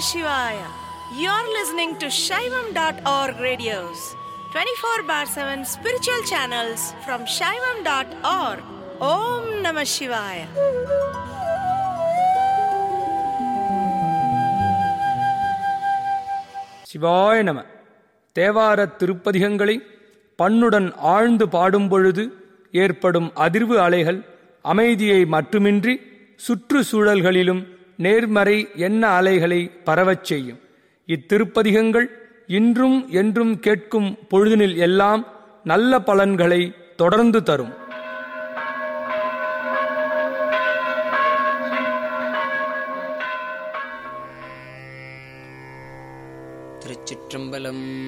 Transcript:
Shivaya. You're listening to Shaivam.org radios, 24 bar 7 spiritual channels from Shaivam.org. Om Namah Shivaya. சிவாய நம தேவாரத் திருப்பதிகங்களை பண்ணுடன் ஆழ்ந்து பாடும் பொழுது ஏற்படும் அதிர்வு அலைகள் அமைதியை மட்டுமின்றி சுற்றுச்சூழல்களிலும் நேர்மறை எண்ண அலைகளை பரவச் செய்யும் இத்திருப்பதிகங்கள் இன்றும் என்றும் கேட்கும் பொழுதினில் எல்லாம் நல்ல பலன்களை தொடர்ந்து தரும் திருச்சிற்றம்பலம்